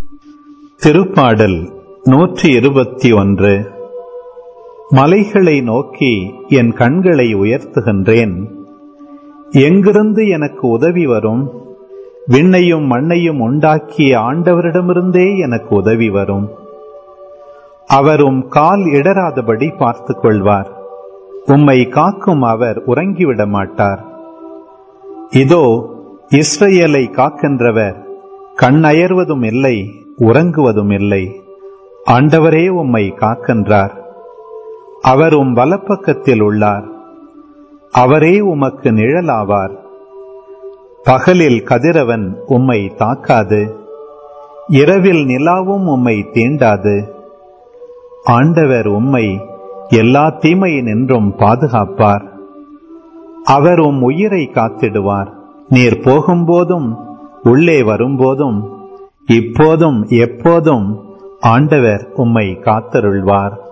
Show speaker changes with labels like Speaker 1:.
Speaker 1: திருப்பாடல் நூற்றி இருபத்தி ஒன்று மலைகளை நோக்கி என் கண்களை உயர்த்துகின்றேன் எங்கிருந்து எனக்கு உதவி வரும் விண்ணையும் மண்ணையும் உண்டாக்கிய ஆண்டவரிடமிருந்தே எனக்கு உதவி வரும் அவரும் கால் இடராதபடி பார்த்துக் கொள்வார் உம்மை காக்கும் அவர் உறங்கிவிட மாட்டார் இதோ இஸ்ரேலை காக்கின்றவர் கண்ணயர்வதும் இல்லை உறங்குவதும் இல்லை ஆண்டவரே உம்மை காக்கின்றார் அவர் உம் வலப்பக்கத்தில் உள்ளார் அவரே உமக்கு நிழலாவார் பகலில் கதிரவன் உம்மை தாக்காது இரவில் நிலாவும் உம்மை தீண்டாது ஆண்டவர் உம்மை எல்லா தீமையினின்றும் பாதுகாப்பார் அவர் உம் உயிரை காத்திடுவார் நீர் போகும்போதும் உள்ளே வரும்போதும் இப்போதும் எப்போதும் ஆண்டவர் உம்மை காத்தருள்வார்